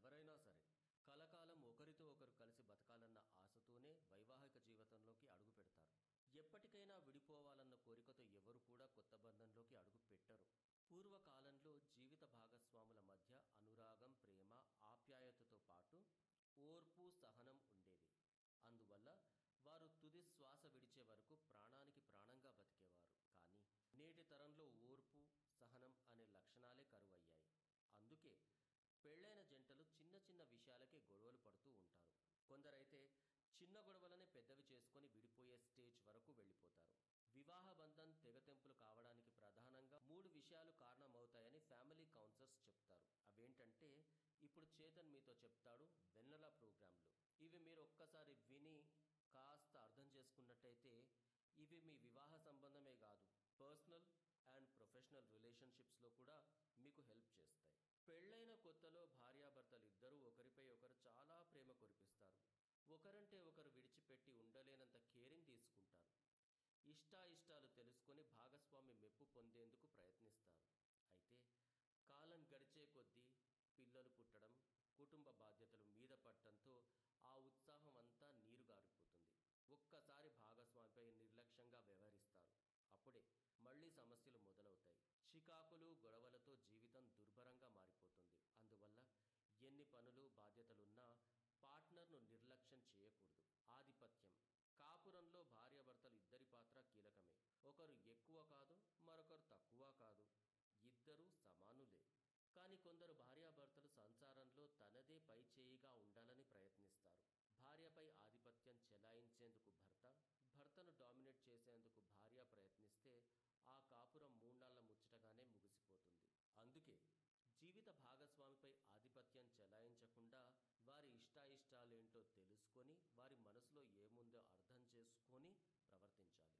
ఎవరైనా సరే కలకాలం ఒకరితో ఒకరు కలిసి బతకాలన్న ఆశతోనే వైవాహిక జీవితంలోకి అడుగు పెడతారు ఎప్పటికైనా విడిపోవాలన్న కోరికతో ఎవరు కూడా కొత్త బంధంలోకి అడుగు పెట్టరు పూర్వకాలంలో జీవిత భాగస్వాముల మధ్య అనురాగం ప్రేమ ఆప్యాయతతో పాటు ఓర్పు సహనం ఉండేది అందువల్ల వారు తుది శ్వాస విడిచే వరకు ప్రాణానికి ప్రాణంగా బతికేవారు కానీ నేటి తరంలో ఓర్పు సహనం అనే లక్షణాలే కరువయ్యాయి అందుకే పెళ్ళైన జంటలు చిన్న చిన్న విషయాలకే గొడవలు పడుతూ ఉంటారు కొందరైతే చిన్న గొడవలనే పెద్దవి చేసుకొని విడిపోయే స్టేజ్ వరకు వెళ్ళిపోతారు వివాహ బంధం తెగతెంపులు కావడానికి ప్రధానంగా మూడు విషయాలు కారణమవుతాయని ఫ్యామిలీ కౌన్సిలర్స్ చెప్తారు అవేంటంటే ఇప్పుడు చేతన్ మీతో చెప్తాడు వెన్నెల ప్రోగ్రాంలు ఇవి మీరు ఒక్కసారి విని కాస్త అర్థం చేసుకున్నట్టయితే ఇవి మీ వివాహ సంబంధమే కాదు పర్సనల్ అండ్ ప్రొఫెషనల్ రిలేషన్షిప్స్లో కూడా మీకు హెల్ప్ చేస్తాయి పెళ్ళైన కొత్తలో భార్యాభర్తలు ఇద్దరూ ఒకరిపై ఒకరు చాలా ప్రేమ కురిపిస్తారు ఒకరంటే ఒకరు విడిచిపెట్టి ఉండలేనంత కేరింగ్ తీసుకుంటారు ఇష్టాయిష్టాలు తెలుసుకొని భాగస్వామి మెప్పు పొందేందుకు ప్రయత్నిస్తారు అయితే కాలం గడిచే కొద్దీ పిల్లలు పుట్టడం కుటుంబ బాధ్యతలు మీద పడటంతో ఆ ఉత్సాహం అంతా నీరుగారిపోతుంది ఒక్కసారి భాగస్వామిపై నిర్లక్ష్యంగా వ్యవహరిస్తారు అప్పుడే మళ్ళీ సమస్యలు మొదలవుతాయి చికాకులు గొడవలతో జీవితం దుర్భరంగా మారిపోతుంది అందువల్ల ఎన్ని పనులు బాధ్యతలున్నా పార్ట్నర్ను నిర్లక్ష్యం చేయకూడదు ఆధిపత్యం కాపురంలో భార్యాభర్తలు ఇద్దరి పాత్ర కీలకమే ఒకరు ఎక్కువ కాదు మరొకరు తక్కువ కాదు ఇద్దరూ సమానులే కానీ కొందరు భార్యాభర్తలు సంసారంలో తనదే పై చేయిగా ఉండాలని ప్రయత్నిస్తారు భార్యపై ఆధిపత్యం చెలాయించేందుకు భర్త భర్తను డామినేట్ చేసేందుకు భార్య ప్రయత్నిస్తే ఆ కాపురం మూడాళ్ల ముచ్చటగానే ముగిసిపోతుంది అందుకే జీవిత భాగస్వామిపై ఆధిపత్యం చెలాయించకుండా వారి ఇష్టాయిష్టాలేంటో తెలుసుకొని వారి మనసులో ఏముందో అర్థం చేసుకొని ప్రవర్తించాలి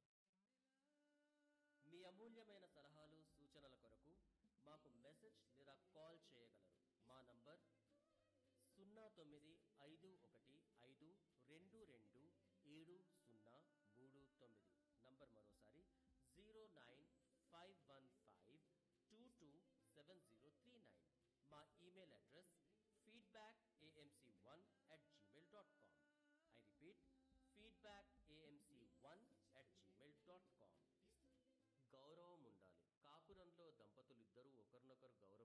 మీ అమూల్యమైన సలహాలు సూచనల కొరకు మాకు మెసేజ్ లేదా కాల్ చేయగలరు మా నంబర్ సున్నా తొమ్మిది ఐదు ఒకటి ఐదు రెండు రెండు ఏడు సున్నా మూడు తొమ్మిది నంబర్ మరోసారి zero nine five one five two two seven zero three nine మా email address feedback AMC one at Gmail dot com I repeat feedback